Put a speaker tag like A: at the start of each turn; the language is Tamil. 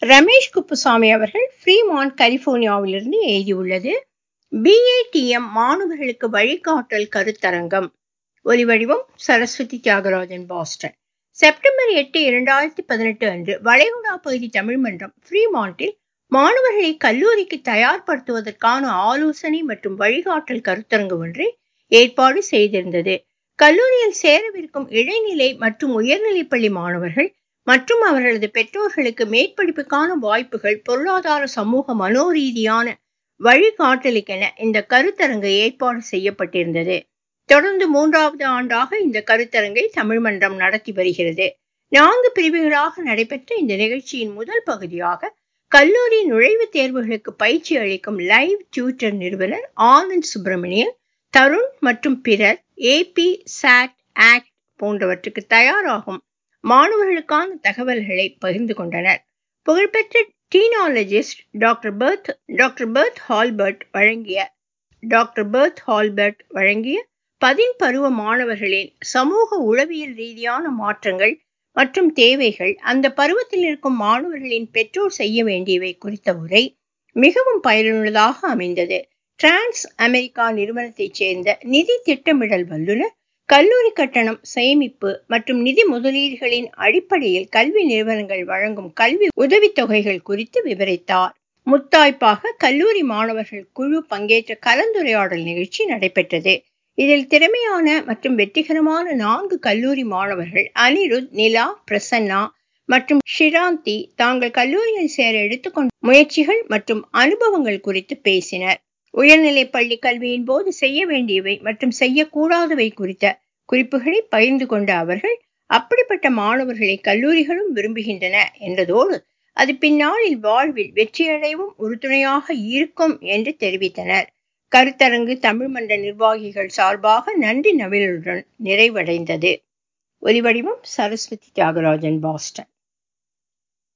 A: ரமேஷ் குப்புசாமி அவர்கள் ஃப்ரீமான் கலிபோர்னியாவிலிருந்து எழுதியுள்ளது பிஏடிஎம் மாணவர்களுக்கு வழிகாட்டல் கருத்தரங்கம் ஒலிவடிவம் சரஸ்வதி தியாகராஜன் பாஸ்டன் செப்டம்பர் எட்டு இரண்டாயிரத்தி பதினெட்டு அன்று வளைகுடா பகுதி தமிழ் மன்றம் ஃப்ரீமான்ட்டில் மாணவர்களை கல்லூரிக்கு தயார்படுத்துவதற்கான ஆலோசனை மற்றும் வழிகாட்டல் கருத்தரங்கு ஒன்றை ஏற்பாடு செய்திருந்தது கல்லூரியில் சேரவிருக்கும் இடைநிலை மற்றும் உயர்நிலைப்பள்ளி மாணவர்கள் மற்றும் அவர்களது பெற்றோர்களுக்கு மேற்படிப்புக்கான வாய்ப்புகள் பொருளாதார சமூக மனோரீதியான வழிகாட்டலுக்கென இந்த கருத்தரங்கு ஏற்பாடு செய்யப்பட்டிருந்தது தொடர்ந்து மூன்றாவது ஆண்டாக இந்த கருத்தரங்கை தமிழ் மன்றம் நடத்தி வருகிறது நான்கு பிரிவுகளாக நடைபெற்ற இந்த நிகழ்ச்சியின் முதல் பகுதியாக கல்லூரி நுழைவுத் தேர்வுகளுக்கு பயிற்சி அளிக்கும் லைவ் டியூட்டர் நிறுவனர் ஆனந்த் சுப்பிரமணியன் தருண் மற்றும் பிறர் ஏபி சாட் ஆக்ட் போன்றவற்றுக்கு தயாராகும் மாணவர்களுக்கான தகவல்களை பகிர்ந்து கொண்டனர் புகழ்பெற்ற டீனாலஜிஸ்ட் doctor Bert doctor Bert Halbert வழங்கிய டாக்டர் பர்த் ஹால்பர்ட் வழங்கிய பதின் பருவ மாணவர்களின் சமூக உளவியல் ரீதியான மாற்றங்கள் மற்றும் தேவைகள் அந்த பருவத்தில் இருக்கும் மாணவர்களின் பெற்றோர் செய்ய வேண்டியவை குறித்த உரை மிகவும் பயனுள்ளதாக அமைந்தது டிரான்ஸ் அமெரிக்கா நிறுவனத்தைச் சேர்ந்த நிதி திட்டமிடல் வல்லுநர் கல்லூரி கட்டணம் சேமிப்பு மற்றும் நிதி முதலீடுகளின் அடிப்படையில் கல்வி நிறுவனங்கள் வழங்கும் கல்வி உதவித்தொகைகள் குறித்து விவரித்தார் முத்தாய்ப்பாக கல்லூரி மாணவர்கள் குழு பங்கேற்ற கலந்துரையாடல் நிகழ்ச்சி நடைபெற்றது இதில் திறமையான மற்றும் வெற்றிகரமான நான்கு கல்லூரி மாணவர்கள் அனிருத் நிலா பிரசன்னா மற்றும் ஷிராந்தி தாங்கள் கல்லூரியில் சேர எடுத்துக்கொண்ட முயற்சிகள் மற்றும் அனுபவங்கள் குறித்து பேசினர் உயர்நிலை பள்ளி கல்வியின் போது செய்ய வேண்டியவை மற்றும் செய்யக்கூடாதவை குறித்த குறிப்புகளை பகிர்ந்து கொண்ட அவர்கள் அப்படிப்பட்ட மாணவர்களை கல்லூரிகளும் விரும்புகின்றன என்றதோடு அது பின்னாளில் வாழ்வில் வெற்றியடையவும் உறுதுணையாக இருக்கும் என்று தெரிவித்தனர் கருத்தரங்கு தமிழ் மன்ற நிர்வாகிகள் சார்பாக நன்றி நவிலுடன் நிறைவடைந்தது ஒலிவடிவம் சரஸ்வதி தியாகராஜன் பாஸ்டன்